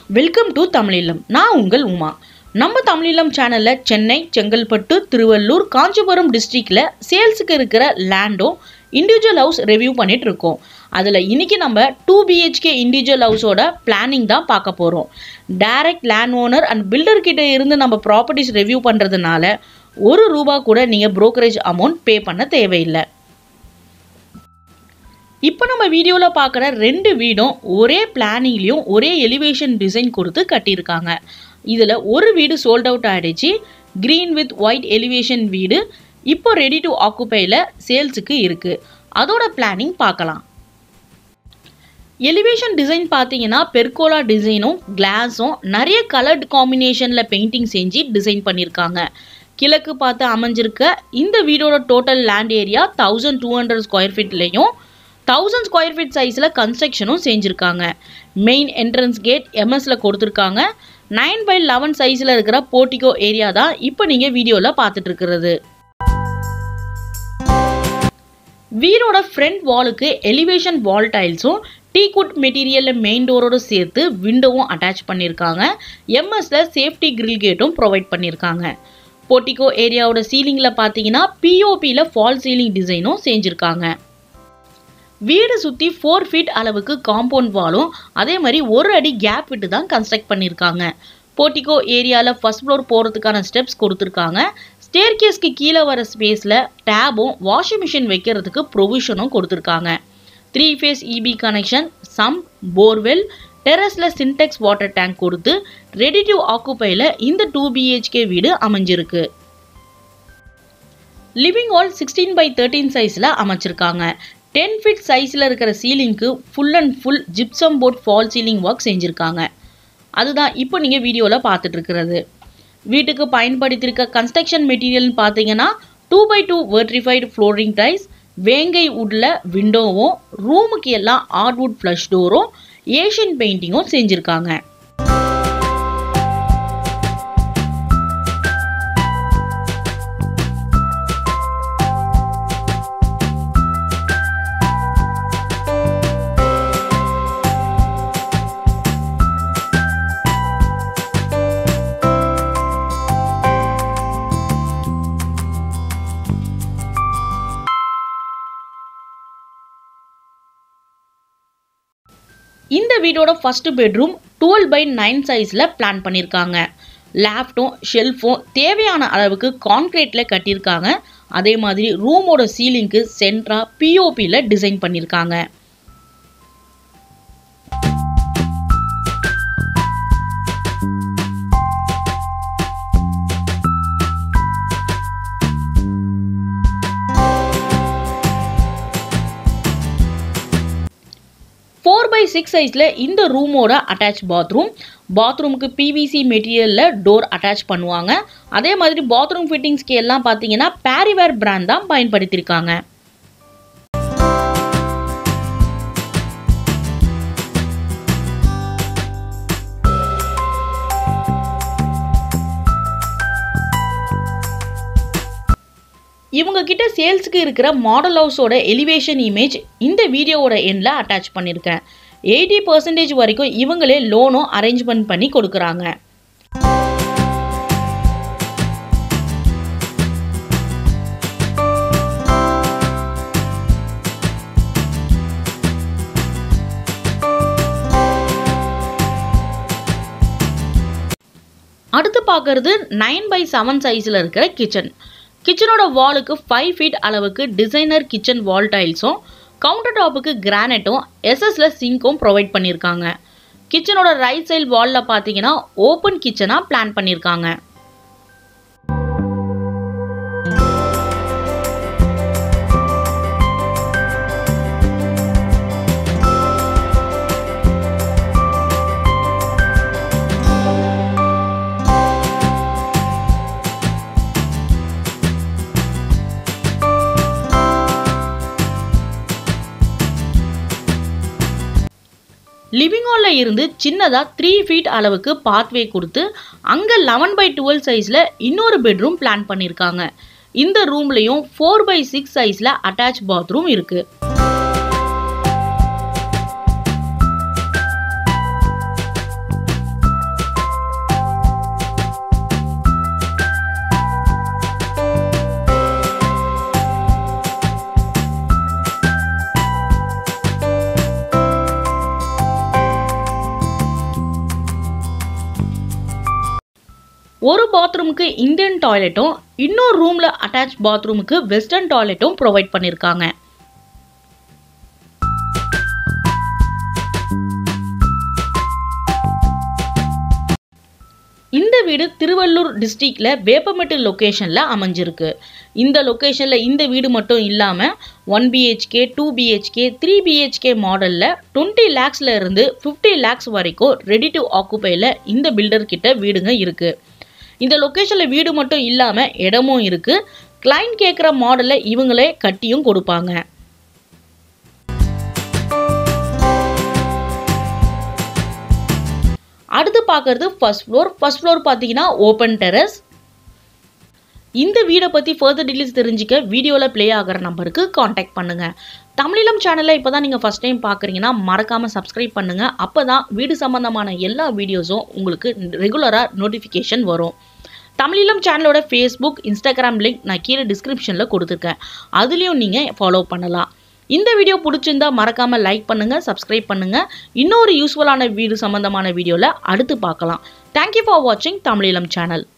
welcome to தமிழீழம் நான் உங்கள் உமா நம்ம தமிழீழம் சேனலில் சென்னை செங்கல்பட்டு திருவள்ளூர் காஞ்சிபுரம் டிஸ்ட்ரிக்டில் சேல்ஸுக்கு இருக்கிற லேண்டும் இண்டிவிஜுவல் ஹவுஸ் ரிவ்யூ பண்ணிட்டு இருக்கோம் அதில் இன்னைக்கு நம்ம டூ பிஹெச்கே இண்டிவிஜுவல் ஹவுஸோட பிளானிங் தான் பார்க்க போகிறோம் direct land owner and builder கிட்ட இருந்து நம்ம ப்ராப்பர்ட்டிஸ் ரிவ்யூ பண்ணுறதுனால ஒரு ரூபா கூட நீங்கள் brokerage அமௌண்ட் பே பண்ண தேவையில்லை இப்போ நம்ம வீடியோவில் பார்க்குற ரெண்டு வீடும் ஒரே பிளானிங்லேயும் ஒரே எலிவேஷன் டிசைன் கொடுத்து கட்டியிருக்காங்க இதில் ஒரு வீடு சோல்ட் அவுட் ஆகிடுச்சு க்ரீன் வித் ஒயிட் எலிவேஷன் வீடு இப்போ ரெடி டு ஆக்குப்பையில் சேல்ஸுக்கு இருக்குது அதோட பிளானிங் பார்க்கலாம் எலிவேஷன் டிசைன் பார்த்தீங்கன்னா பெர்கோலா டிசைனும் கிளாஸும் நிறைய கலர்ட் காம்பினேஷனில் பெயிண்டிங் செஞ்சு டிசைன் பண்ணியிருக்காங்க கிழக்கு பார்த்து அமைஞ்சிருக்க இந்த வீடோட total land area thousand two hundred square ஃபீட்லேயும் தௌசண்ட் ஸ்கொயர் ஃபீட் சைஸில் கன்ஸ்ட்ரக்ஷனும் செஞ்சுருக்காங்க மெயின் என்ட்ரன்ஸ் கேட் எம்எஸ்ல கொடுத்துருக்காங்க நைன் பை லெவன் சைஸில் இருக்கிற போர்ட்டிகோ ஏரியா தான் இப்போ நீங்கள் வீடியோவில் பார்த்துட்டு இருக்கிறது வீடோட ஃப்ரண்ட் வாலுக்கு எலிவேஷன் வால் டைல்ஸும் டீகுட் மெட்டீரியலில் மெயின் டோரோட சேர்த்து விண்டோவும் அட்டாச் பண்ணியிருக்காங்க எம்எஸ்ல சேஃப்டி கிரில் கேட்டும் ப்ரொவைட் பண்ணியிருக்காங்க போர்ட்டிகோ ஏரியாவோட சீலிங்கில் பார்த்தீங்கன்னா பிஓபியில் ஃபால் சீலிங் டிசைனும் செஞ்சுருக்காங்க வீடு சுற்றி ஃபோர் ஃபீட் அளவுக்கு காம்பவுண்ட் வாலும் அதே மாதிரி ஒரு அடி கேப் விட்டு தான் கன்ஸ்ட்ரக்ட் பண்ணியிருக்காங்க போர்ட்டிகோ ஏரியாவில் ஃபர்ஸ்ட் ஃப்ளோர் போகிறதுக்கான ஸ்டெப்ஸ் கொடுத்துருக்காங்க ஸ்டேர்கேஸ்க்கு கீழே வர ஸ்பேஸில் டேபும் வாஷிங் மிஷின் வைக்கிறதுக்கு ப்ரொவிஷனும் கொடுத்துருக்காங்க three phase EB connection sump borewell டெரஸில் சின்டெக்ஸ் வாட்டர் டேங்க் கொடுத்து ரெடி டு ஆக்குப்பையில் இந்த டூ பிஹெச்கே வீடு அமைஞ்சிருக்கு living hall sixteen by thirteen சைஸில் அமைச்சிருக்காங்க டென் ஃபீட் சைஸில் இருக்கிற சீலிங்க்கு full and full gypsum board fall ceiling work செஞ்சுருக்காங்க அதுதான் இப்போ நீங்கள் வீடியோவில் பார்த்துட்டு இருக்கிறது வீட்டுக்கு பயன்படுத்தியிருக்க கன்ஸ்ட்ரக்ஷன் மெட்டீரியல்னு பார்த்தீங்கன்னா two by two vitrified flooring tiles வேங்கை வுட்டில் விண்டோவும் ரூமுக்கு எல்லாம் ஆர்ட்வுட் ஃப்ளஷ் டோரும் ஏஷியன் பெயிண்டிங்கும் செஞ்சுருக்காங்க இந்த வீடோட first bedroom twelve by nine சைஸில் பிளான் பண்ணியிருக்காங்க லேப்டும் ஷெல்ஃபும் தேவையான அளவுக்கு கான்க்ரீட்டில் கட்டியிருக்காங்க அதே மாதிரி ரூமோட சீலிங்க்கு சென்ட்ரா பிஓபியில் டிசைன் பண்ணியிருக்காங்க ஃபோர் பை சிக்ஸ் சைஸில் இந்த ரூமோட அட்டாச் பாத்ரூம் பாத்ரூமுக்கு பிவிசி மெட்டீரியலில் டோர் அட்டாச் பண்ணுவாங்க அதே மாதிரி பாத்ரூம் ஃபிட்டிங்ஸ்க்கு எல்லாம் பார்த்தீங்கன்னா பேரிவேர் பிராண்ட் தான் பயன்படுத்தியிருக்காங்க இவங்க கிட்ட சேல்ஸுக்கு இருக்கிற மாடல் ஹவுஸோட எலிவேஷன் இமேஜ் இந்த வீடியோவோட எண்டில் அட்டாச் பண்ணியிருக்கேன் எயிட்டி பர்சன்டேஜ் வரைக்கும் இவங்களே லோனும் அரேஞ்ச்மெண்ட் பண்ணி கொடுக்குறாங்க அடுத்து பார்க்கறது நைன் பை செவன் சைஸில் இருக்கிற கிச்சன் கிச்சனோட வாலுக்கு ஃபைவ் ஃபீட் அளவுக்கு டிசைனர் கிச்சன் வால் டைல்ஸும் கவுண்டர் டாப்புக்கு கிரானைட்டும் எஸ்எஸ்ல சிங்க்கும் ப்ரொவைட் பண்ணியிருக்காங்க கிச்சனோட ரைட் சைடு வாலில் பார்த்தீங்கன்னா ஓப்பன் கிச்சனாக பிளான் பண்ணியிருக்காங்க லிவிங் ஹாலில் இருந்து சின்னதாக த்ரீ ஃபீட் அளவுக்கு பாத்வே கொடுத்து அங்கே லெவன் பை டுவெல் சைஸில் இன்னொரு பெட்ரூம் பிளான் பண்ணியிருக்காங்க இந்த ரூம்லேயும் ஃபோர் பை சிக்ஸ் சைஸில் அட்டாச் பாத்ரூம் இருக்குது ஒரு பாத்ரூமுக்கு இந்தியன் டாய்லெட்டும் இன்னொரு ரூமில் அட்டாச் பாத்ரூமுக்கு வெஸ்டர்ன் டாய்லெட்டும் ப்ரொவைட் பண்ணியிருக்காங்க இந்த வீடு திருவள்ளூர் டிஸ்ட்ரிக்டில் வேப்பமெட்டு லொக்கேஷனில் அமைஞ்சிருக்கு இந்த லொக்கேஷனில் இந்த வீடு மட்டும் இல்லாமல் one BHK two BHK three BHK மாடலில் டுவெண்ட்டி லேக்ஸில் இருந்து ஃபிஃப்டி லேக்ஸ் வரைக்கும் ரெடி டு ஆக்குப்பையில் இந்த பில்டர் கிட்ட வீடுங்க இருக்குது இந்த லொக்கேஷனில் வீடு மட்டும் இல்லாமல் இடமும் இருக்குது கிளைண்ட் கேட்குற மாடலை இவங்களே கட்டியும் கொடுப்பாங்க அடுத்து பார்க்கறது ஃபர்ஸ்ட் ஃப்ளோர் ஃபர்ஸ்ட் ஃப்ளோர் பார்த்தீங்கன்னா ஓப்பன் டெரஸ் இந்த வீடை பற்றி ஃபர்தர் டீட்டெயில்ஸ் தெரிஞ்சுக்க வீடியோவில் ப்ளே ஆகிற நம்பருக்கு காண்டாக்ட் பண்ணுங்கள் தமிழிலம் சேனலில் இப்போ தான் நீங்கள் ஃபஸ்ட் டைம் பார்க்குறீங்கன்னா மறக்காமல் சப்ஸ்கிரைப் பண்ணுங்கள் அப்போ தான் வீடு சம்மந்தமான எல்லா வீடியோஸும் உங்களுக்கு ரெகுலராக நோட்டிஃபிகேஷன் வரும் தமிழிலம் சேனலோட ஃபேஸ்புக் இன்ஸ்டாகிராம் லிங்க் நான் கீழே டிஸ்கிரிப்ஷனில் கொடுத்துருக்கேன் அதுலேயும் நீங்கள் ஃபாலோ பண்ணலாம் இந்த வீடியோ பிடிச்சிருந்தா மறக்காமல் லைக் பண்ணுங்கள் சப்ஸ்கிரைப் பண்ணுங்கள் இன்னொரு யூஸ்ஃபுல்லான வீடு சம்மந்தமான வீடியோவில் அடுத்து பார்க்கலாம் தேங்க்யூ ஃபார் வாட்சிங் தமிழிலம் சேனல்